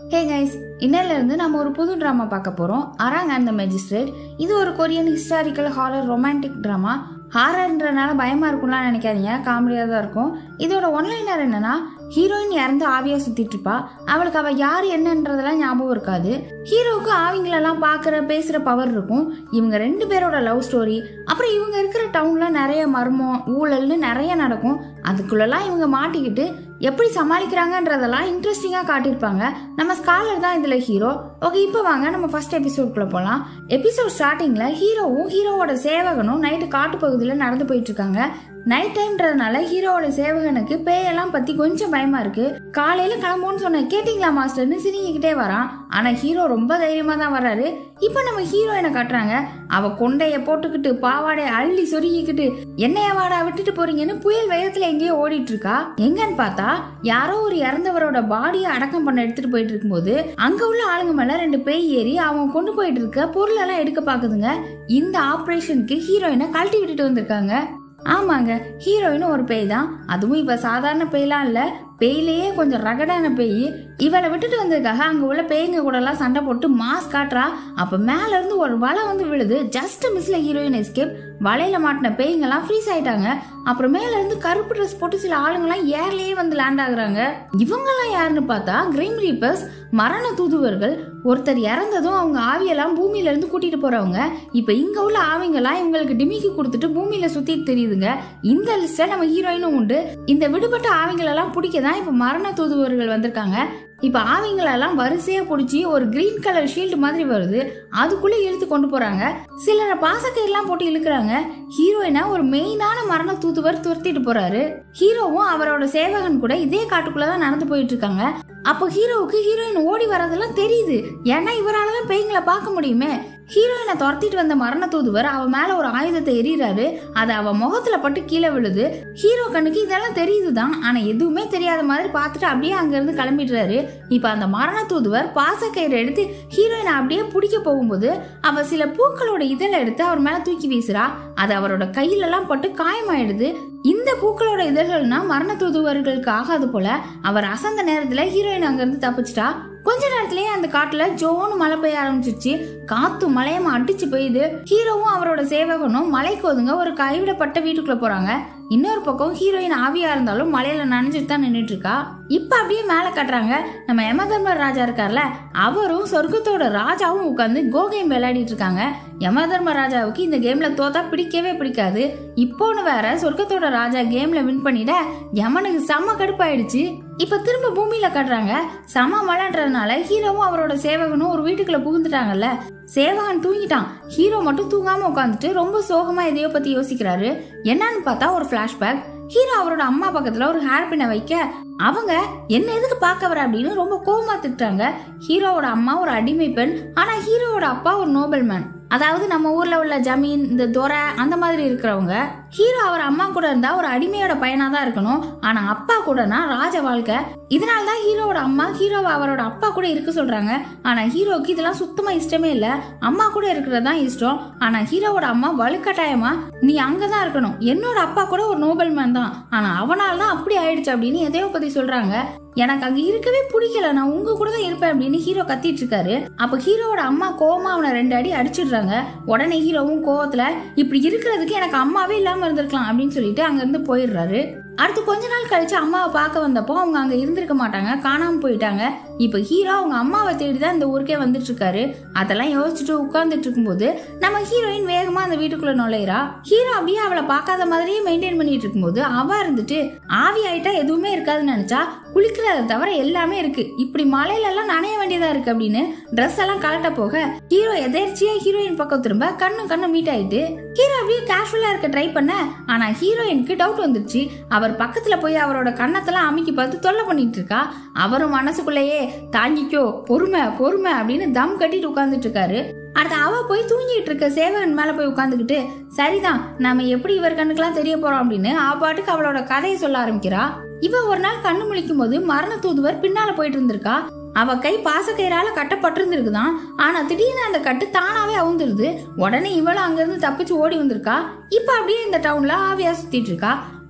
hey guys இன்னையில இருந்து நம்ம ஒரு புது ட்ராமா பார்க்க போறோம் அராங் அண்ட் த மெஜிஸ்ட்ரேட் இது ஒரு Korean historical horror romantic drama ஹாரர்ன்றனால பயமா இருக்கும்லாம் நினைக்காதீங்க காமெடியாக தான் இருக்கும் இதோட ஒன்லைனர் என்னன்னா ஹீரோயின் இறந்து ஆவியா சுத்திட்டு இருப்பா அவளுக்கு அவ யார் என்னன்றதெல்லாம் ஞாபகம் இருக்காது ஹீரோவுக்கு ஆவிங்களெல்லாம் பார்க்குற பேசுகிற பவர் இருக்கும் இவங்க ரெண்டு பேரோட லவ் ஸ்டோரி அப்புறம் இவங்க இருக்கிற டவுன்ல நிறைய மர்மம் ஊழல்னு நிறைய நடக்கும் அதுக்குள்ளெல்லாம் இவங்க மாட்டிக்கிட்டு எப்படி சமாளிக்கிறாங்கன்றதெல்லாம் இன்ட்ரெஸ்டிங்காக காட்டியிருப்பாங்க நம்ம ஸ்காலர் தான் இதில் ஹீரோ ஓகே இப்போ வாங்க நம்ம ஃபர்ஸ்ட் எபிசோட்குள்ளே போகலாம் எபிசோட் ஸ்டார்டிங்கில் ஹீரோவும் ஹீரோவோட சேவகனும் நைட்டு காட்டுப்பகுதியில் நடந்து போயிட்டு இருக்காங்க நைட் டைம்ன்றதுனால ஹீரோவோட சேவகனுக்கு பேயெல்லாம் பத்தி கொஞ்சம் பயமா இருக்கு காலையில கிளம்புன்னு சொன்ன கேட்டிங்களா மாஸ்டர்னு சிரிங்கிக்கிட்டே வரான் ஆனா ஹீரோ ரொம்ப தைரியமா தான் வர்றாரு இப்போ நம்ம ஹீரோயினை காட்டுறாங்க அவ கொண்டைய போட்டுக்கிட்டு பாவாடைய அள்ளி சொருகிக்கிட்டு என்னைய வாடா விட்டுட்டு போறீங்கன்னு புயல் வேகத்துல எங்கேயோ ஓடிட்டு இருக்கா எங்கன்னு பார்த்தா யாரோ ஒரு இறந்தவரோட பாடியை அடக்கம் பண்ண எடுத்துட்டு போயிட்டு இருக்கும்போது அங்க உள்ள ஆளுங்க மேல ரெண்டு பேய் ஏறி அவங்க கொண்டு போயிட்டு இருக்க பொருள் எல்லாம் எடுக்க பாக்குதுங்க இந்த ஆபரேஷனுக்கு ஹீரோயினை கழட்டி விட்டுட்டு வந்திருக்காங்க ஆமாங்க ஹீரோயினும் ஒரு பேய் தான் அதுவும் இவ சாதாரண பேய்லாம் இல்ல பேயிலேயே கொஞ்சம் ரகடான பேய் இவளை விட்டுட்டு வந்ததுக்காக அங்க உள்ள பேய்ங்க கூட எல்லாம் சண்டை போட்டு மாஸ் காட்டுறா அப்ப மேல இருந்து ஒரு வலை வந்து விழுது ஜஸ்ட் மிஸ்ல ஹீரோயின் எஸ்கேப் வலையில மாட்டின பேய்ங்கெல்லாம் ஃப்ரீஸ் ஆயிட்டாங்க அப்புறம் மேல இருந்து கருப்பு ட்ரெஸ் போட்டு சில ஆளுங்கெல்லாம் ஏர்லயே வந்து லேண்ட் ஆகுறாங்க இவங்கெல்லாம் யாருன்னு பார்த்தா கிரீம் ரீப்பர்ஸ் மரண தூதுவர்கள் ஒருத்தர் இறந்ததும் அவங்க ஆவியெல்லாம் பூமியில இருந்து கூட்டிட்டு போறவங்க இப்ப இங்க உள்ள ஆவிங்கெல்லாம் இவங்களுக்கு டிமிக்கி கொடுத்துட்டு பூமியில சுத்திட்டு தெரியுதுங்க இந்த லிஸ்ட்ல நம்ம ஹீரோயினும் உண்டு இந்த விடுபட்ட ஆவிங்களெல்லாம் பிடிக்க தான் இப்ப மரண தூதுவர்கள் வந்திருக்காங்க இப்ப ஆவிங்களெல்லாம் வரிசையா பிடிச்சி ஒரு கிரீன் கலர் ஷீல்டு மாதிரி வருது அதுக்குள்ள இழுத்து கொண்டு போறாங்க சிலரை பாசக்கயிறுலாம் போட்டு இழுக்கிறாங்க ஹீரோயினா ஒரு மெயினான மரண தூதுவர் துரத்திட்டு போறாரு ஹீரோவும் அவரோட சேவகன் கூட இதே காட்டுக்குள்ளதான் நடந்து போயிட்டு இருக்காங்க அப்போ ஹீரோவுக்கு ஹீரோயின் ஓடி வரதெல்லாம் தெரியுது ஏன்னா இவரால தான் பேய்களை பார்க்க முடியுமே ஹீரோயினை துரத்திட்டு வந்த மரண தூதுவர் அவ மேல ஒரு ஆயுதத்தை எறிகிறாரு அது அவ முகத்துல பட்டு கீழே விழுது ஹீரோ கண்ணுக்கு இதெல்லாம் தெரியுதுதான் ஆனா எதுவுமே தெரியாத மாதிரி பார்த்துட்டு அப்படியே அங்க இருந்து கிளம்பிடுறாரு இப்ப அந்த மரண தூதுவர் பாசக்கயிறு எடுத்து ஹீரோயினை அப்படியே பிடிக்க போகும்போது அவ சில பூக்களோட இதழை எடுத்து அவர் மேல தூக்கி வீசுறா அது அவரோட கையில எல்லாம் பட்டு காயமாயிடுது இந்த பூக்களோட இதழ்கள்னா மரண தூதுவர்களுக்கு ஆகாது போல அவர் அசந்த நேரத்துல ஹீரோயின் அங்கிருந்து தப்பிச்சிட்டா கொஞ்ச நேரத்திலேயே அந்த காட்டுல ஜோன்னு மழை பெய்ய ஆரம்பிச்சிருச்சு காத்து மலையமா அடிச்சு பெய்யுது ஹீரோவும் அவரோட சேவகனும் மலைக்கு ஒதுங்க ஒரு கைவிடப்பட்ட வீட்டுக்குள்ள போறாங்க இன்னொரு பக்கம் ஹீரோயின் ஆவியா இருந்தாலும் மலையில நனைஞ்சிட்டு தான் நின்றுட்டு இருக்கா இப்ப அப்படியே மேல கட்டுறாங்க நம்ம யமதர்மர் ராஜா இருக்கார்ல அவரும் சொர்க்கத்தோட ராஜாவும் உட்காந்து கோ கேம் விளையாடிட்டு இருக்காங்க யமதர்ம ராஜாவுக்கு இந்த கேம்ல தோத்தா பிடிக்கவே பிடிக்காது இப்போன்னு வேற சொர்க்கத்தோட ராஜா கேம்ல வின் பண்ணிட யமனுக்கு செம்ம கடுப்பாயிடுச்சு இப்ப திரும்ப பூமியில கட்டுறாங்க செம மழைன்றதுனால ஹீரோவும் அவரோட சேவகனும் ஒரு வீட்டுக்குள்ள புகுந்துட்டாங்கல்ல சேவகன் தூங்கிட்டான் ஹீரோ மட்டும் தூங்காம உட்காந்துட்டு ரொம்ப சோகமா எதையோ பத்தி யோசிக்கிறாரு என்னன்னு பார்த்தா ஒரு பிளாஷ்பேக் ஹீரோ அவரோட அம்மா பக்கத்துல ஒரு ஹேர் பின்னை வைக்க அவங்க என்ன எதுக்கு பார்க்க வர அப்படின்னு ரொம்ப கோவமா திட்டுறாங்க ஹீரோவோட அம்மா ஒரு அடிமை பெண் ஆனா ஹீரோவோட அப்பா ஒரு நோபல் மேன் அதாவது நம்ம ஊர்ல உள்ள ஜமீன் இந்த துரை அந்த மாதிரி இருக்கிறவங்க ஹீரோ அவர் அம்மா கூட இருந்தா ஒரு அடிமையோட பையனா தான் இருக்கணும் ஆனா அப்பா கூடனா ராஜ வாழ்க்கை இதனால தான் ஹீரோவோட அம்மா ஹீரோவை அவரோட அப்பா கூட இருக்க சொல்றாங்க ஆனா ஹீரோக்கு இதெல்லாம் சுத்தமா இஷ்டமே இல்ல அம்மா கூட இருக்கிறது தான் இஷ்டம் ஆனா ஹீரோவோட அம்மா வலுக்கட்டாயமா நீ அங்கதான் இருக்கணும் என்னோட அப்பா கூட ஒரு நோபல் மேன் தான் ஆனா அவனால தான் அப்படி ஆயிடுச்சு அப்படின்னு எதையோ பத்தி சொல்றாங்க எனக்கு அங்க இருக்கவே பிடிக்கல நான் உங்க கூட தான் இருப்பேன் அப்படின்னு ஹீரோ கத்திட்டு இருக்காரு அப்ப ஹீரோவோட அம்மா கோவமா அவனை ரெண்டு அடி அடிச்சிடுறாங்க உடனே ஹீரோவும் கோவத்துல இப்படி இருக்கிறதுக்கு எனக்கு அம்மாவே இல்லாம இருந்திருக்கலாம் அப்படின்னு சொல்லிட்டு அங்க இருந்து போயிடுறாரு அடுத்து கொஞ்ச நாள் கழிச்சு அம்மாவை பார்க்க வந்தப்போ அவங்க அங்க இருந்திருக்க மாட்டாங்க காணாம போயிட்டாங்க இப்ப ஹீரோ அவங்க அம்மாவை தேடி தான் இந்த ஊருக்கே வந்துட்டு இருக்காரு அதெல்லாம் யோசிச்சுட்டு உட்கார்ந்துட்டு இருக்கும்போது நம்ம ஹீரோயின் வேகமா அந்த வீட்டுக்குள்ள நுழையிறா ஹீரோ அப்படியே அவளை பார்க்காத மாதிரியே மெயின்டைன் பண்ணிட்டு இருக்கும்போது அவ இருந்துட்டு ஆவி ஆயிட்டா எதுவுமே இருக்காதுன்னு நினைச்சா குளிக்கிறத தவிர எல்லாமே இருக்கு இப்படி மலையில எல்லாம் நனைய வேண்டியதா இருக்கு அப்படின்னு ட்ரெஸ் எல்லாம் கலட்ட போக ஹீரோ எதேர்ச்சியா ஹீரோயின் பக்கம் திரும்ப கண்ணு கண்ணு மீட் ஆயிட்டு ஹீரோ அப்படியே கேஷுவலா இருக்க ட்ரை பண்ண ஆனா ஹீரோயினுக்கு டவுட் வந்துருச்சு அவர் பக்கத்துல போய் அவரோட கண்ணத்தெல்லாம் அமுக்கி பார்த்து தொல்லை பண்ணிட்டு இருக்கா அவரும் மனசுக்குள்ளேயே தாங்கிக்கோ பொறுமை பொறுமை அப்படின்னு தம் கட்டிட்டு உட்கார்ந்துட்டு இருக்காரு அடுத்து அவ போய் தூங்கிட்டு இருக்க சேவகன் மேல போய் உட்காந்துக்கிட்டு சரிதான் நம்ம எப்படி இவர் கண்ணுக்கெல்லாம் தெரிய போறோம் அப்படின்னு அவ பாட்டுக்கு அவளோட கதையை சொல்ல ஆரம்பிக்கிறா இவ ஒரு நாள் கண்ணு முழிக்கும் போது மரண தூதுவர் பின்னால போயிட்டு இருந்திருக்கா அவ கை பாசக்கயிறால கட்டப்பட்டிருந்திருக்குதான் ஆனா திடீர்னு அந்த கட்டு தானாவே அவுந்துருது உடனே இவளும் அங்கிருந்து தப்பிச்சு ஓடி வந்திருக்கா இப்ப அப்படியே இந்த டவுன்ல ஆவியா சுத்திட்டு இருக்கா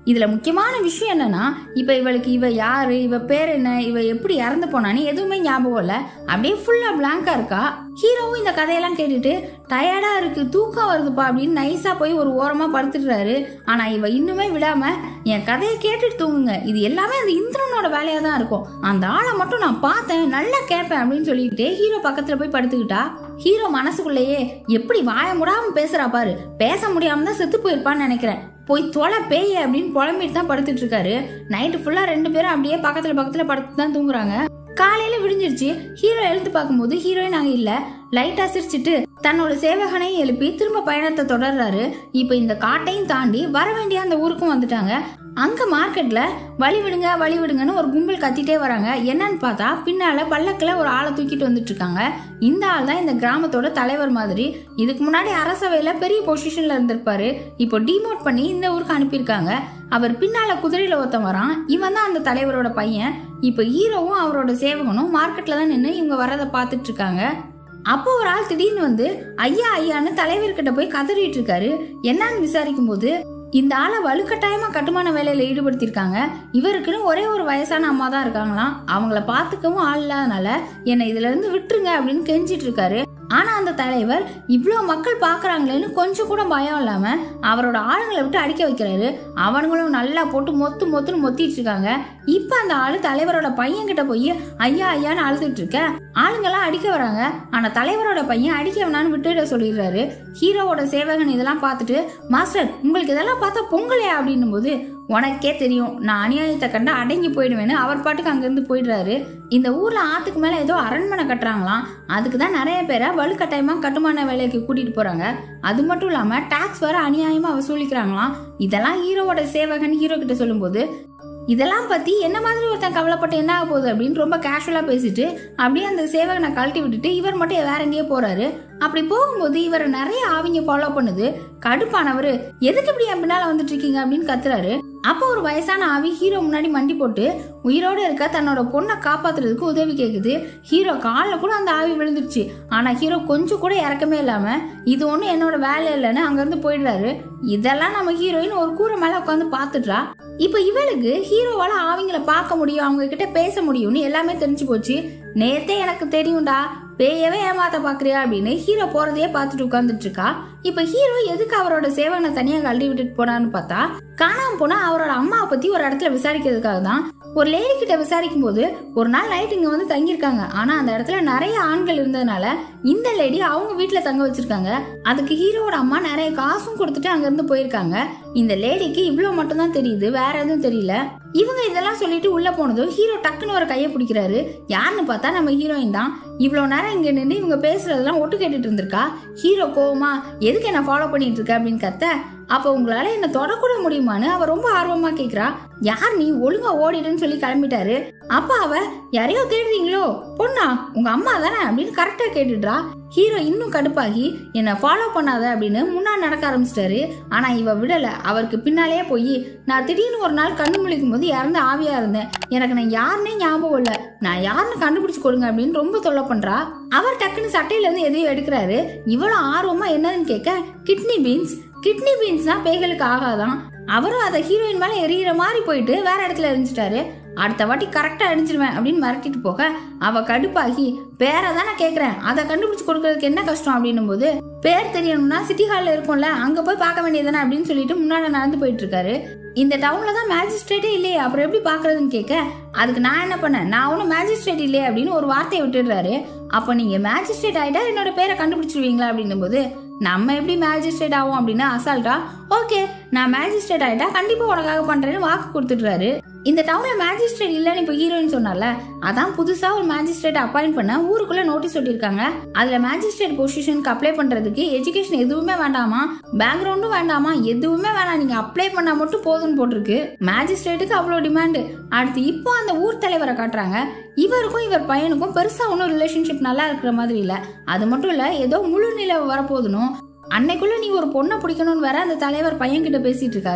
இதுல முக்கியமான விஷயம் என்னன்னா இப்ப இவளுக்கு இவ யாரு இவ பேர் என்ன இவ எப்படி இறந்து போனான்னு எதுவுமே ஞாபகம் இல்ல அப்படியே ஃபுல்லா பிளாங்கா இருக்கா ஹீரோவும் இந்த கதையெல்லாம் கேட்டுட்டு டயர்டா இருக்கு தூக்கம் வருதுப்பா அப்படின்னு நைஸா போய் ஒரு ஓரமா படுத்துடுறாரு ஆனா இவ இன்னுமே விடாம என் கதையை கேட்டுட்டு தூங்குங்க இது எல்லாமே அந்த இந்திரனோட வேலையா தான் இருக்கும் அந்த ஆளை மட்டும் நான் பார்த்தேன் நல்லா கேட்பேன் அப்படின்னு சொல்லிட்டு ஹீரோ பக்கத்துல போய் படுத்துக்கிட்டா ஹீரோ மனசுக்குள்ளேயே எப்படி வாய முடாம பேசுறா பாரு பேச முடியாம தான் செத்து போயிருப்பான்னு நினைக்கிறேன் போய் தொலை பேய் அப்படின்னு புலம்பிட்டு தான் படுத்துட்டு இருக்காரு நைட்டு ஃபுல்லா ரெண்டு பேரும் அப்படியே பக்கத்துல பக்கத்துல படுத்து தான் தூங்குறாங்க காலையில விடிஞ்சிருச்சு ஹீரோ எழுந்து பார்க்கும்போது ஹீரோயின் அங்க இல்ல லைட்டா சிரிச்சிட்டு தன்னோட சேவகனையும் எழுப்பி திரும்ப பயணத்தை தொடர்றாரு இப்போ இந்த காட்டையும் தாண்டி வர வேண்டிய அந்த ஊருக்கும் வந்துட்டாங்க அங்க மார்க்கெட்ல வழி விடுங்க வழி விடுங்கன்னு ஒரு கும்பல் கத்திட்டே வராங்க என்னன்னு பார்த்தா பின்னால பல்லக்குல ஒரு ஆளை தூக்கிட்டு வந்துட்டு இருக்காங்க இந்த ஆள் தான் இந்த கிராமத்தோட தலைவர் மாதிரி இதுக்கு முன்னாடி அரசவையில பெரிய பொசிஷன்ல இருந்திருப்பாரு இப்போ டிமோட் பண்ணி இந்த ஊருக்கு அனுப்பியிருக்காங்க அவர் பின்னால குதிரையில ஒருத்தன் வரான் இவன் தான் அந்த தலைவரோட பையன் இப்போ ஹீரோவும் அவரோட சேவகனும் மார்க்கெட்ல தான் நின்று இவங்க வரதை பார்த்துட்டு இருக்காங்க அப்போ ஒரு ஆள் திடீர்னு வந்து ஐயா ஐயான்னு தலைவர்கிட்ட போய் கதறிட்டு இருக்காரு என்னன்னு விசாரிக்கும் போது இந்த ஆளை வலுக்கட்டாயமா கட்டுமான வேலையில ஈடுபடுத்தியிருக்காங்க இவருக்குன்னு ஒரே ஒரு வயசான அம்மா தான் இருக்காங்களாம் அவங்கள பாத்துக்கவும் ஆள் இல்லாதனால என்னை இதுல இருந்து விட்டுருங்க அப்படின்னு கெஞ்சிட்டு இருக்காரு ஆனா அந்த தலைவர் இவ்வளோ மக்கள் பாக்குறாங்களேன்னு கொஞ்சம் கூட பயம் இல்லாம அவரோட ஆளுங்களை விட்டு அடிக்க வைக்கிறாரு அவனுங்களும் நல்லா போட்டு மொத்து மொத்துன்னு மொத்திட்டு இருக்காங்க இப்ப அந்த ஆளு தலைவரோட பையன் கிட்ட போய் ஐயா ஐயான்னு அழுதுட்டு இருக்க ஆளுங்கெல்லாம் அடிக்க வராங்க ஆனா தலைவரோட பையன் அடிக்க வேணான்னு விட்டுட சொல்லிடுறாரு ஹீரோவோட சேவகன் இதெல்லாம் பார்த்துட்டு மாஸ்டர் உங்களுக்கு இதெல்லாம் பார்த்தா பொங்கலையா அப்படின்னும் போது உனக்கே தெரியும் நான் அநியாயத்தை கண்டு அடங்கி போயிடுவேன்னு அவர் பாட்டுக்கு அங்கேருந்து போயிடுறாரு இந்த ஊர்ல ஆத்துக்கு மேல ஏதோ அரண்மனை கட்டுறாங்களாம் அதுக்கு தான் நிறைய பேரை வலுக்கட்டாயமா கட்டுமான வேலைக்கு கூட்டிட்டு போறாங்க அது மட்டும் இல்லாம டாக்ஸ் வேற அநியாயமா வசூலிக்கிறாங்களாம் இதெல்லாம் ஹீரோவோட சேவகன் ஹீரோ கிட்ட சொல்லும்போது இதெல்லாம் பத்தி என்ன மாதிரி ஒருத்தன் கவலைப்பட்டு என்ன ஆக போகுது அப்படின்னு ரொம்ப கேஷுவலா பேசிட்டு அப்படியே அந்த சேவகனை கழட்டி விட்டுட்டு இவர் மட்டும் வேற எங்கேயோ போறாரு அப்படி போகும்போது இவரை நிறைய ஆவிங்க ஃபாலோ பண்ணுது கடுப்பானவர் எதுக்கு இப்படி என் பின்னால வந்துட்டு இருக்கீங்க அப்படின்னு கத்துறாரு அப்போ ஒரு வயசான ஆவி ஹீரோ முன்னாடி மண்டி போட்டு உயிரோட இருக்க தன்னோட பொண்ணை காப்பாத்துறதுக்கு உதவி கேக்குது ஹீரோ காலில் கூட அந்த ஆவி விழுந்துருச்சு ஆனா ஹீரோ கொஞ்சம் கூட இறக்கமே இல்லாம இது ஒன்றும் என்னோட வேலை இல்லைன்னு அங்கிருந்து போயிடுறாரு இதெல்லாம் நம்ம ஹீரோயின் ஒரு கூரை மேல உட்காந்து பாத்துட்றா இப்போ இவளுக்கு ஹீரோவால ஆவிங்களை பார்க்க முடியும் அவங்க கிட்ட பேச முடியும்னு எல்லாமே தெரிஞ்சு போச்சு நேத்தே எனக்கு தெரியும்டா பேயவே ஏமாத்த பாக்குறியா அப்படின்னு ஹீரோ போறதையே பார்த்துட்டு உட்கார்ந்துட்டு இருக்கா இப்ப ஹீரோ எதுக்கு அவரோட சேவனை தனியா கழட்டி விட்டுட்டு போனான்னு பார்த்தா காணாம போனா அவரோட அம்மாவை பத்தி ஒரு இடத்துல விசாரிக்கிறதுக்காக தான் ஒரு லேடி கிட்ட விசாரிக்கும் போது ஒரு நாள் நைட் இங்க வந்து தங்கியிருக்காங்க ஆனா அந்த இடத்துல நிறைய ஆண்கள் இருந்ததுனால இந்த லேடி அவங்க வீட்டுல தங்க வச்சிருக்காங்க அதுக்கு ஹீரோவோட அம்மா நிறைய காசும் கொடுத்துட்டு அங்க இருந்து போயிருக்காங்க இந்த லேடிக்கு இவ்வளவு மட்டும் தான் தெரியுது வேற எதுவும் தெரியல இவங்க இதெல்லாம் சொல்லிட்டு உள்ள போனதும் ஹீரோ டக்குன்னு ஒரு கையை பிடிக்கிறாரு யாருன்னு பார்த்தா நம்ம ஹீரோயின் தான் இவ்வளவு நேரம் இங்க நின்று இவங்க பேசுறதெல்லாம் ஒட்டு கேட்டுட்டு இருந்திருக்கா ஹீரோ கோவமா எதுக்கு என்ன ஃபாலோ பண்ணிட்டு இருக்க அப்படின்னு கத்த அப்ப உங்களால என்ன தொடக்கூட முடியுமான்னு அவ ரொம்ப ஆர்வமா கேக்குறா யார் நீ ஒழுங்கா ஓடிடுன்னு சொல்லி கிளம்பிட்டாரு அப்ப அவ யாரையோ தேடுறீங்களோ பொண்ணா உங்க அம்மா தானே அப்படின்னு கரெக்டா கேட்டுடுறா ஹீரோ இன்னும் கடுப்பாகி என்ன ஃபாலோ பண்ணாத அப்படின்னு முன்னாடி நடக்க ஆரம்பிச்சிட்டாரு ஆனா இவ விடல அவருக்கு பின்னாலேயே போய் நான் திடீர்னு ஒரு நாள் கண்ணு முழிக்கும் போது இறந்து ஆவியா இருந்தேன் எனக்கு நான் யாருன்னே ஞாபகம் இல்ல நான் யாருன்னு கண்டுபிடிச்சு கொடுங்க அப்படின்னு ரொம்ப தொல்லை பண்றா அவர் டக்குன்னு சட்டையில இருந்து எதையும் எடுக்கிறாரு இவ்வளவு ஆர்வமா என்னன்னு கேட்க கிட்னி பீன்ஸ் கிட்னி பீன்ஸ்னா பேய்களுக்கு ஆகாதான் அவரும் அதை ஹீரோயின் மேல எரியிற மாதிரி போயிட்டு வேற இடத்துல எரிஞ்சிட்டாரு அடுத்த வாட்டி கரெக்டா அடிச்சிருவேன் அப்படின்னு மிரட்டிட்டு போக அவ கடுப்பாகி பேரை தானே கேக்குறேன் அதை கண்டுபிடிச்சு கொடுக்கறதுக்கு என்ன கஷ்டம் அப்படின்னும் போது பேர் தெரியணும்னா சிட்டி ஹால்ல இருக்கும்ல அங்க போய் பார்க்க வேண்டியதுதானே அப்படின்னு சொல்லிட்டு முன்னாடி நடந்து போயிட்டு இருக்காரு இந்த டவுன்ல தான் மேஜிஸ்ட்ரேட்டே இல்லையே அப்புறம் எப்படி பாக்குறதுன்னு கேட்க அதுக்கு நான் என்ன பண்ணேன் நான் ஒன்றும் மேஜிஸ்ட்ரேட் இல்லையே அப்படின்னு ஒரு வார்த்தையை விட்டுடுறாரு அப்போ நீங்க மேஜிஸ்ட்ரேட் ஆயிட்டா என்னோட பேரை கண்டுபிடிச்சிருவீங்களா அப்படின்னும் போது நம்ம எப்படி மேஜிஸ்ட்ரேட் ஆகும் அப்படின்னு அசால்ட்டா ஓகே நான் மேஜிஸ்ட்ரேட் ஆயிட்டா கண்டிப்பா உனக்காக பண்றேன்னு வாக்கு கொடுத்துடுறாரு இந்த டவுன்ல மேஜிஸ்ட்ரேட் இல்லைன்னு இப்போ ஹீரோயின் சொன்னால அதான் புதுசா ஒரு மேஜிஸ்ட்ரேட் அப்பாயிண்ட் பண்ண ஊருக்குள்ள நோட்டீஸ் ஒட்டியிருக்காங்க அதுல மேஜிஸ்ட்ரேட் பொசிஷனுக்கு அப்ளை பண்றதுக்கு எஜுகேஷன் எதுவுமே வேண்டாமா பேக்ரவுண்டும் வேண்டாமா எதுவுமே வேணாம் நீங்க அப்ளை பண்ணா மட்டும் போதும்னு போட்டிருக்கு மேஜிஸ்ட்ரேட்டுக்கு அவ்வளோ டிமாண்டு அடுத்து இப்போ அந்த ஊர் தலைவரை காட்டுறாங்க இவருக்கும் இவர் பையனுக்கும் பெருசா ஒன்றும் ரிலேஷன்ஷிப் நல்லா இருக்கிற மாதிரி இல்ல அது மட்டும் இல்ல ஏதோ முழு நிலவு வரப்போதுனும் அன்னைக்குள்ள நீ ஒரு பொண்ணை பிடிக்கணும்னு வேற அந்த தலைவர் பையன் கிட்ட பேசிட்டு இருக்காரு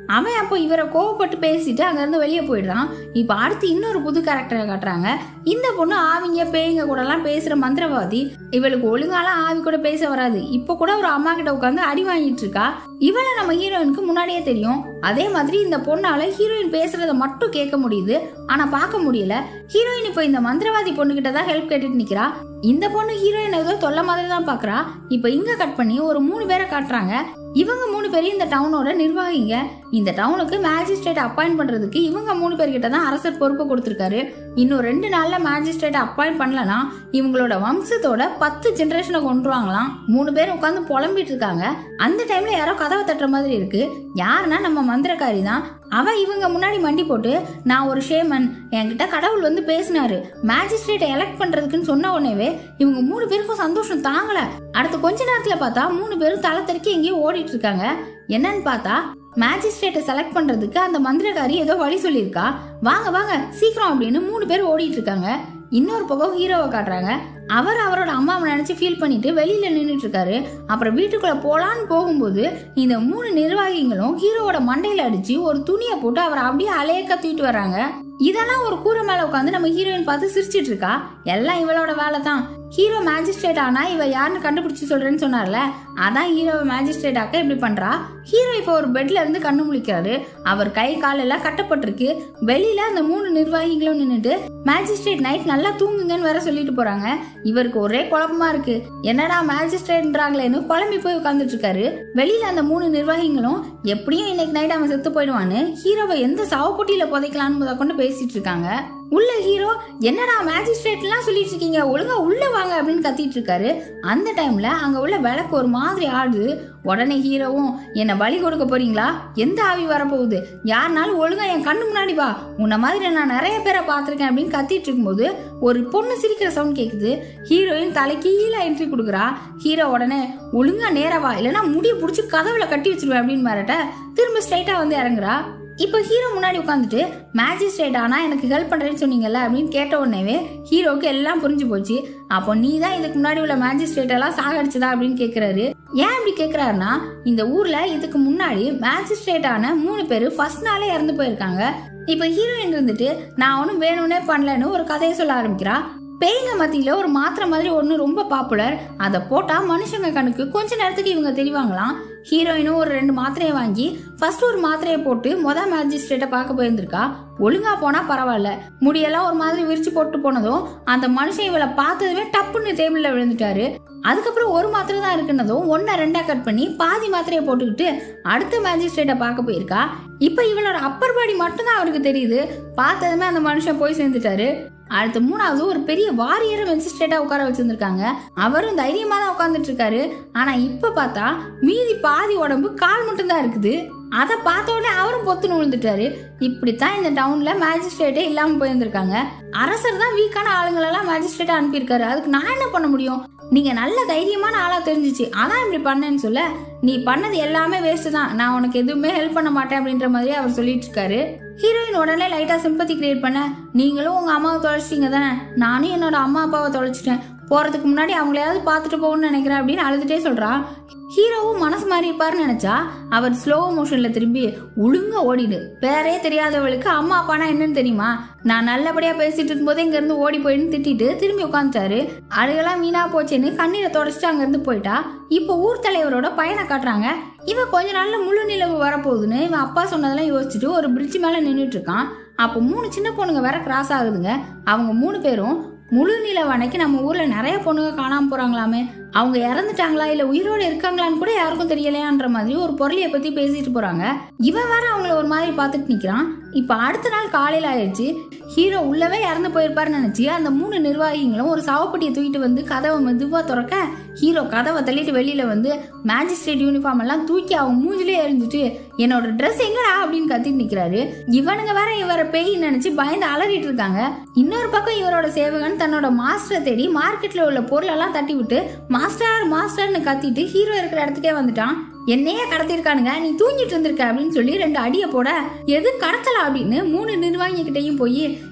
அவன் அப்போ இவரை கோவப்பட்டு பேசிட்டு அங்கேருந்து வெளியே போயிடுறான் இப்போ அடுத்து இன்னொரு புது கேரக்டரை காட்டுறாங்க இந்த பொண்ணு ஆவிங்க பேய்ங்க கூடலாம் பேசுகிற மந்திரவாதி இவளுக்கு ஒழுங்காலாம் ஆவி கூட பேச வராது இப்போ கூட ஒரு அம்மா கிட்ட உட்காந்து அடி வாங்கிட்டு இருக்கா இவளை நம்ம ஹீரோயினுக்கு முன்னாடியே தெரியும் அதே மாதிரி இந்த பொண்ணால ஹீரோயின் பேசுறத மட்டும் கேட்க முடியுது ஆனா பார்க்க முடியல ஹீரோயின் இப்போ இந்த மந்திரவாதி பொண்ணு கிட்ட தான் ஹெல்ப் கேட்டுட்டு நிக்கிறா இந்த பொண்ணு ஹீரோயின் ஏதோ தொல்லை மாதிரி தான் பாக்குறா இப்போ இங்க கட் பண்ணி ஒரு மூணு பேரை காட்டுறாங்க இவங்க மூணு பேரும் இந்த டவுனோட நிர்வாகிங்க இந்த டவுனுக்கு மேஜிஸ்ட்ரேட் அப்பாயிண்ட் பண்றதுக்கு இவங்க மூணு பேர்கிட்ட தான் அரசர் பொறுப்பு கொடுத்துருக்காரு இன்னும் ரெண்டு நாள்ல மேஜிஸ்ட்ரேட் அப்பாயிண்ட் பண்ணலனா இவங்களோட வம்சத்தோட பத்து ஜெனரேஷனை கொண்டுருவாங்களாம் மூணு பேர் உட்காந்து புலம்பிட்டு இருக்காங்க அந்த டைம்ல யாரோ கதவை தட்டுற மாதிரி இருக்கு யாருன்னா நம்ம மந்திரக்காரி தான் அவ இவங்க முன்னாடி மண்டி போட்டு நான் ஒரு ஷேமன் என்கிட்ட கடவுள் வந்து பேசினாரு மேஜிஸ்ட்ரேட்டை எலெக்ட் பண்றதுக்குன்னு சொன்ன உடனேவே இவங்க மூணு பேருக்கும் சந்தோஷம் தாங்கல அடுத்த கொஞ்ச நேரத்துல பார்த்தா மூணு பேரும் தலை தெறிக்கி எங்கேயோ ஓடிட்டு இருக்காங்க என்னன்னு பார்த்தா மேஜிஸ்ட்ரேட்டை செலக்ட் பண்றதுக்கு அந்த மந்திரக்காரி ஏதோ வழி சொல்லியிருக்கா வாங்க வாங்க சீக்கிரம் அப்படின்னு மூணு பேர் ஓடிட்டு இருக்காங்க இன்னொரு பக்கம் ஹீரோவை காட்டுறாங்க அவர் அவரோட அம்மாவை நினைச்சு ஃபீல் பண்ணிட்டு வெளியில நின்றுட்டு இருக்காரு அப்புறம் வீட்டுக்குள்ள போலான்னு போகும்போது இந்த மூணு நிர்வாகிகளும் ஹீரோவோட மண்டையில அடிச்சு ஒரு துணியை போட்டு அவரை அப்படியே அலையக்க தூக்கிட்டு வராங்க இதெல்லாம் ஒரு கூரை மேல உட்காந்து நம்ம ஹீரோயின் பார்த்து சிரிச்சிட்டு இருக்கா எல்லாம் இவளோட வேலை தான் ஹீரோ மேஜிஸ்ட்ரேட் ஆனா இவ யாருன்னு கண்டுபிடிச்சு சொல்றேன்னு சொன்னார்ல அதான் ஹீரோவை மேஜிஸ்ட்ரேட் ஆக்க இப்படி பண்றா ஹீரோ இப்போ ஒரு பெட்ல இருந்து கண்ணு முழிக்கிறாரு அவர் கை கால் எல்லாம் கட்டப்பட்டிருக்கு வெளியில அந்த மூணு நிர்வாகிகளும் நின்னுட்டு மேஜிஸ்ட்ரேட் நைட் நல்லா தூங்குங்கன்னு வேற சொல்லிட்டு போறாங்க இவருக்கு ஒரே குழப்பமா இருக்கு என்னடா மேஜிஸ்ட்ரேட்ன்றாங்களேன்னு குழம்பி போய் உட்காந்துட்டு இருக்காரு வெளியில அந்த மூணு நிர்வாகிகளும் எப்படியும் இன்னைக்கு நைட் அவன் செத்து போயிடுவான்னு ஹீரோவை எந்த சாவுப்பட்டியில புதைக்கலான்னு முத கொண்டு பேசிட்டு இருக்காங்க உள்ள ஹீரோ என்னடா மேஜிஸ்ட்ரேட்லாம் சொல்லிட்டு இருக்கீங்க ஒழுங்கா உள்ள வாங்க அப்படின்னு கத்திட்டு இருக்காரு அந்த டைம்ல அங்க உள்ள விளக்கு ஒரு மாதிரி ஆடுது உடனே ஹீரோவும் என்ன பலி கொடுக்க போறீங்களா எந்த ஆவி வரப்போகுது யாருனாலும் ஒழுங்கா என் கண்ணு முன்னாடி வா உன்ன மாதிரி நான் நிறைய பேரை பார்த்துருக்கேன் அப்படின்னு கத்திட்டு இருக்கும்போது ஒரு பொண்ணு சிரிக்கிற சவுண்ட் கேக்குது ஹீரோயின் தலை கீழே என்ட்ரி கொடுக்குறா ஹீரோ உடனே ஒழுங்கா நேரா வா இல்லைன்னா முடிய பிடிச்சி கதவுல கட்டி வச்சிருவேன் அப்படின்னு மிரட்ட திரும்ப ஸ்ட்ரைட்டா வந்து இறங்குறா இப்போ ஹீரோ முன்னாடி உட்காந்துட்டு மேஜிஸ்ட்ரேட் ஆனா எனக்கு ஹெல்ப் பண்றேன்னு சொன்னீங்கல்ல அப்படின்னு கேட்ட உடனேவே ஹீரோவுக்கு எல்லாம் புரிஞ்சு போச்சு அப்போ நீ தான் இதுக்கு முன்னாடி உள்ள மேஜிஸ்ட்ரேட் எல்லாம் சாகடிச்சதா அப்படின்னு கேக்குறாரு ஏன் இப்படி கேக்குறாருன்னா இந்த ஊர்ல இதுக்கு முன்னாடி மேஜிஸ்ட்ரேட் ஆன மூணு பேர் ஃபர்ஸ்ட் நாளே இறந்து போயிருக்காங்க இப்போ ஹீரோயின் இருந்துட்டு நான் ஒன்றும் வேணும்னே பண்ணலன்னு ஒரு கதையை சொல்ல ஆரம்பிக்கிறா பேய்ங்க மத்தியில ஒரு மாத்திரை மாதிரி ஒன்று ரொம்ப பாப்புலர் அதை போட்டா மனுஷங்க கணக்கு கொஞ்ச நேரத்துக்கு இவங்க தெரிவாங்களாம் ஹீரோயினும் ஒரு ரெண்டு மாத்திரையை வாங்கி ஃபர்ஸ்ட் ஒரு மாத்திரையை போட்டு மொத மேஜிஸ்ட்ரேட்டை பார்க்க போயிருந்திருக்கா ஒழுங்கா போனா பரவாயில்ல முடியெல்லாம் ஒரு மாதிரி விரிச்சு போட்டு போனதும் அந்த மனுஷன் இவளை பார்த்ததுமே டப்புன்னு டேபிள்ல விழுந்துட்டாரு அதுக்கப்புறம் ஒரு மாத்திரை தான் இருக்குன்னதும் ஒன்றை ரெண்டா கட் பண்ணி பாதி மாத்திரையை போட்டுக்கிட்டு அடுத்த மேஜிஸ்ட்ரேட்டை பார்க்க போயிருக்கா இப்போ இவளோட அப்பர் பாடி மட்டும்தான் அவருக்கு தெரியுது பார்த்ததுமே அந்த மனுஷன் போய் சேர்ந்துட்டாரு அடுத்து மூணாவது ஒரு பெரிய வாரியரை மெஜிஸ்ட்ரேட்டா உட்கார வச்சிருந்திருக்காங்க அவரும் தைரியமா தான் உட்காந்துட்டு இருக்காரு ஆனா இப்ப பார்த்தா மீதி பாதி உடம்பு கால் மட்டும்தான் இருக்குது அதை பார்த்த உடனே அவரும் பொத்துன்னு விழுந்துட்டாரு இப்படித்தான் இந்த டவுன்ல மேஜிஸ்ட்ரேட்டே இல்லாம போயிருந்திருக்காங்க அரசர் தான் வீக்கான ஆளுங்களெல்லாம் மேஜிஸ்ட்ரேட்டா அனுப்பியிருக்காரு அதுக்கு நான் என்ன பண்ண முடியும் நீங்க நல்ல தைரியமான ஆளா தெரிஞ்சிச்சு அதான் இப்படி பண்ணேன்னு சொல்ல நீ பண்ணது எல்லாமே வேஸ்ட் தான் நான் உனக்கு எதுவுமே ஹெல்ப் பண்ண மாட்டேன் அப்படின்ற மாதிரி அவர் சொல்லிட்டு இருக்காரு ஹீரோயின் உடனே லைட்டா சிம்பத்தி கிரியேட் பண்ண நீங்களும் உங்க அம்மாவை தொலைச்சிட்டீங்க தானே நானும் என்னோட அம்மா அப்பாவை தொலைச்சிட்டேன் போறதுக்கு முன்னாடி அவங்களையாவது பார்த்துட்டு போகணும்னு நினைக்கிறேன் அப்படின்னு அழுதுட்டே சொல்றான் ஹீரோவும் மனசு மாறி இருப்பாருன்னு நினைச்சா அவர் ஸ்லோ மோஷன்ல திரும்பி ஒழுங்கா ஓடிடு பேரே தெரியாதவளுக்கு அம்மா அப்பானா என்னன்னு தெரியுமா நான் நல்லபடியா பேசிட்டு இருக்கும்போது இங்க இருந்து ஓடி போயின்னு திட்டிட்டு திரும்பி உட்காந்துட்டாரு அழுகெல்லாம் வீணா போச்சேன்னு கண்ணீரை தொடச்சிட்டு அங்க இருந்து போயிட்டா இப்போ ஊர் தலைவரோட பையனை காட்டுறாங்க இவன் கொஞ்ச நாள்ல முழு நிலவு வரப்போகுதுன்னு இவன் அப்பா சொன்னதெல்லாம் யோசிச்சுட்டு ஒரு பிரிட்ஜ் மேல நின்றுட்டு இருக்கான் அப்போ மூணு சின்ன பொண்ணுங்க வேற கிராஸ் ஆகுதுங்க அவங்க மூணு பேரும் முழு நிலவு அன்னைக்கு நம்ம ஊர்ல நிறைய பொண்ணுங்க காணாம போறாங்களாமே அவங்க இறந்துட்டாங்களா இல்ல உயிரோட இருக்காங்களான்னு கூட யாருக்கும் தெரியலையான்ற மாதிரி ஒரு பொருளைய பத்தி பேசிட்டு போறாங்க இவன் வேற அவங்கள ஒரு மாதிரி பார்த்துட்டு நிக்கிறான் இப்ப அடுத்த நாள் காலையில ஆயிடுச்சு ஹீரோ உள்ளவே இறந்து போயிருப்பாருன்னு நினைச்சு அந்த மூணு நிர்வாகிகளும் ஒரு சவப்பட்டியை தூக்கிட்டு வந்து கதவை மெதுவா திறக்க ஹீரோ கதவை தள்ளிட்டு வெளியில வந்து மேஜிஸ்ட்ரேட் யூனிஃபார்ம் எல்லாம் தூக்கி அவங்க மூஞ்சிலே எரிஞ்சிட்டு என்னோட ட்ரெஸ் எங்கடா அப்படின்னு கத்திட்டு நிக்கிறாரு இவனுங்க வேற இவரை பேய் நினைச்சு பயந்து அலறிட்டு இருக்காங்க இன்னொரு பக்கம் இவரோட சேவகன் தன்னோட மாஸ்டரை தேடி மார்க்கெட்ல உள்ள பொருளெல்லாம் தட்டி விட்டு மாஸ்டர் மாஸ்டர்னு கத்திட்டு ஹீரோ இருக்கிற இடத்துக்கே வந்துட்டான் என்னையே கடத்திருக்கானுங்க நீ தூங்கிட்டு இருந்திருக்க அப்படின்னு சொல்லி ரெண்டு அடியை போட எது கடத்தல அப்படின்னு மூணு நிர்வாகிகிட்டையும் போய்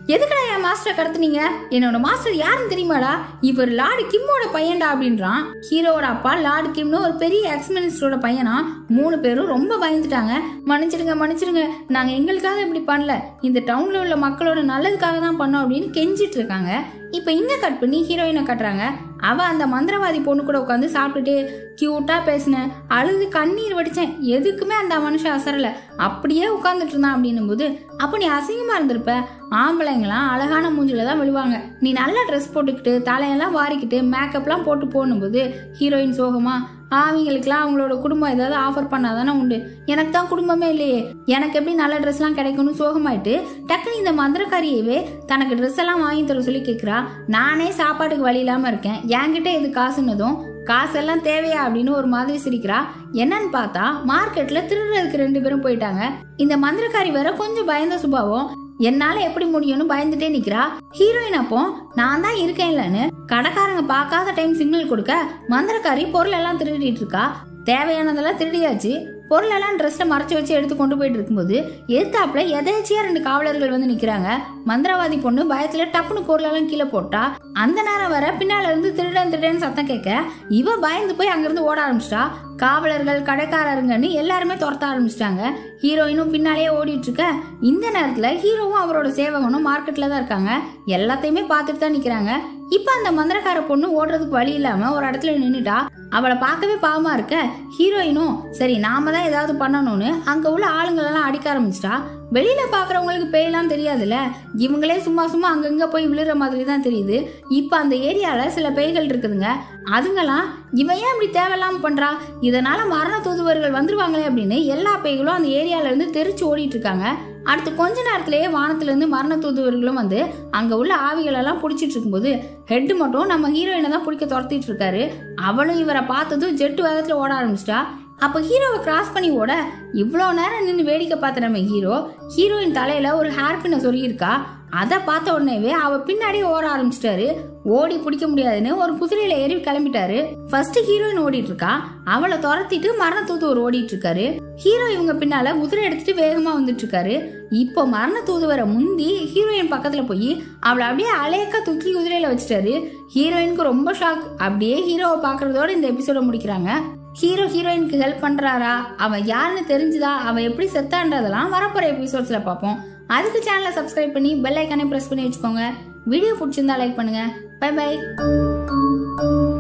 எதுக்குடா என் மாஸ்டரை கடத்துனீங்க என்னோட மாஸ்டர் யாருன்னு தெரியுமாடா இவர் லார்டு கிம்மோட பையன்டா அப்படின்றான் ஹீரோவோட அப்பா லார்டு கிம்னு ஒரு பெரிய எக்ஸ் மினிஸ்டரோட பையனா மூணு பேரும் ரொம்ப பயந்துட்டாங்க மன்னிச்சிடுங்க மன்னிச்சிடுங்க நாங்க எங்களுக்காக இப்படி பண்ணல இந்த டவுன்ல உள்ள மக்களோட நல்லதுக்காக தான் பண்ணோம் அப்படின்னு கெஞ்சிட்டு இருக்காங்க இப்போ இங்க கட் பண்ணி ஹீரோயினை கட்டுறாங்க அவ அந்த மந்திரவாதி பொண்ணு கூட உட்காந்து சாப்பிட்டுட்டு கியூட்டா பேசினேன் அழுது கண்ணீர் வடிச்சேன் எதுக்குமே அந்த மனுஷன் அசரல அப்படியே உட்காந்துட்டு இருந்தான் அப்படின்னும் போது அப்போ நீ அசிங்கமா இருந்திருப்ப ஆம்பளைங்களாம் அழகான மூஞ்சில தான் விழுவாங்க நீ நல்ல ட்ரெஸ் போட்டுக்கிட்டு தலையெல்லாம் வாரிக்கிட்டு மேக்கப்லாம் போட்டு போகும்போது ஹீரோயின் சோகமா அவங்களுக்குலாம் அவங்களோட குடும்பம் ஏதாவது ஆஃபர் பண்ணாதானே உண்டு எனக்கு தான் குடும்பமே இல்லையே எனக்கு எப்படி நல்ல ட்ரெஸ்லாம் கிடைக்கும்னு சோகமாயிட்டு டக்குனு இந்த மந்திரக்காரியவே தனக்கு ட்ரெஸ் எல்லாம் வாங்கி தர சொல்லி கேட்குறா நானே சாப்பாட்டுக்கு வழி இல்லாமல் இருக்கேன் என்கிட்ட இது காசுன்னதும் காசெல்லாம் தேவையா அப்படின்னு ஒரு மாதிரி சிரிக்கிறா என்னன்னு பார்த்தா மார்க்கெட்ல திருடுறதுக்கு ரெண்டு பேரும் போயிட்டாங்க இந்த மந்திரக்காரி வேற கொஞ்சம் பயந்த சுபாவம் என்னால எப்படி முடியும்னு பயந்துட்டே நிக்கிறா ஹீரோயின் அப்போ நான் தான் இருக்கேன் இல்லைன்னு கடைக்காரங்க பார்க்காத டைம் சிக்னல் கொடுக்க மந்திரக்காரி பொருள் எல்லாம் திருடிட்டு இருக்கா தேவையானதெல்லாம் திருடியாச்சு பொருளெல்லாம் ட்ரெஸ்ல மறைச்சு வச்சு எடுத்து கொண்டு போயிட்டு இருக்கும்போது எதிர்த்தாப்புல எதேச்சியா ரெண்டு காவலர்கள் வந்து நிக்கிறாங்க மந்திரவாதி பொண்ணு பயத்துல டப்புனு பொருளெல்லாம் கீழே போட்டா அந்த நேரம் வர பின்னால இருந்து திருடன் திருடன் சத்தம் கேட்க இவ பயந்து போய் அங்கிருந்து ஓட ஆரம்பிச்சிட்டா காவலர்கள் கடைக்காரருங்கன்னு எல்லாருமே துரத்த ஆரம்பிச்சிட்டாங்க ஹீரோயினும் பின்னாலேயே ஓடிட்டு இருக்க இந்த நேரத்துல ஹீரோவும் அவரோட சேவகனும் மார்க்கெட்ல தான் இருக்காங்க எல்லாத்தையுமே பார்த்துட்டு தான் நிக்கிறாங்க இப்ப அந்த மந்திரக்கார பொண்ணு ஓடுறதுக்கு வழி இல்லாம ஒரு இடத்துல நின்னுட்டா அவளை பார்க்கவே பாவமா இருக்க ஹீரோயினும் சரி நாம தான் ஏதாவது பண்ணணும்னு அங்க உள்ள ஆளுங்களெல்லாம் அடிக்க ஆரம்பிச்சிட்டா வெளியில பாக்குறவங்களுக்கு பேயெல்லாம் தெரியாதுல்ல இவங்களே சும்மா சும்மா அங்கங்க போய் விழுற மாதிரி தான் தெரியுது இப்ப அந்த ஏரியால சில பேய்கள் இருக்குதுங்க அதுங்கெல்லாம் இவன் ஏன் இப்படி தேவையில்லாம பண்றா இதனால மரண தூதுவர்கள் வந்துருவாங்களே அப்படின்னு எல்லா பேய்களும் அந்த ஏரியால இருந்து தெரிச்சு ஓடிட்டு இருக்காங்க அடுத்து கொஞ்ச நேரத்திலேயே வானத்துல இருந்து மரண தூதுவர்களும் வந்து அங்க உள்ள ஆவிகள் எல்லாம் பிடிச்சிட்டு இருக்கும்போது ஹெட் மட்டும் நம்ம ஹீரோயினை தான் பிடிக்க துரத்திட்டு இருக்காரு அவளும் இவரை பார்த்ததும் ஜெட்டு வேகத்துல ஓட ஆரம்பிச்சிட்டா அப்போ ஹீரோவை கிராஸ் பண்ணி ஓட இவ்வளோ நேரம் நின்று வேடிக்கை பார்த்த நம்ம ஹீரோ ஹீரோயின் தலையில ஒரு ஹேர் பின்னை சொருகியிருக்கா அதை பார்த்த உடனேவே அவ பின்னாடியே ஓட ஆரம்பிச்சிட்டாரு ஓடி பிடிக்க முடியாதுன்னு ஒரு குதிரையில ஏறி கிளம்பிட்டாரு ஃபர்ஸ்ட் ஹீரோயின் ஓடிட்டு இருக்கா அவளை துரத்திட்டு மரண தூதுவர் ஓடிட்டு இருக்காரு ஹீரோ இவங்க பின்னால குதிரை எடுத்துட்டு வேகமா வந்துட்டு இருக்காரு இப்போ மரண தூதுவரை முந்தி ஹீரோயின் பக்கத்துல போய் அவளை அப்படியே அலையக்க தூக்கி குதிரையில வச்சுட்டாரு ஹீரோயினுக்கு ரொம்ப ஷாக் அப்படியே ஹீரோவை பாக்குறதோட இந்த எபிசோட முடிக்கிறாங்க ஹீரோ ஹீரோயினுக்கு ஹெல்ப் பண்றாரா அவன் யாருன்னு தெரிஞ்சுதா அவன் எப்படி செத்தான்றதெல்லாம் வரப்போற எபிசோட்ஸ்ல பார்ப்போம் அதுக்கு சேனலை சப்ஸ்கிரைப் பண்ணி பெல் ஐக்கானே பிரஸ் பண்ணி வச்சுக்கோங்க வீடியோ பிடிச்சிருந்தா லைக் பண்ணுங்க பை பை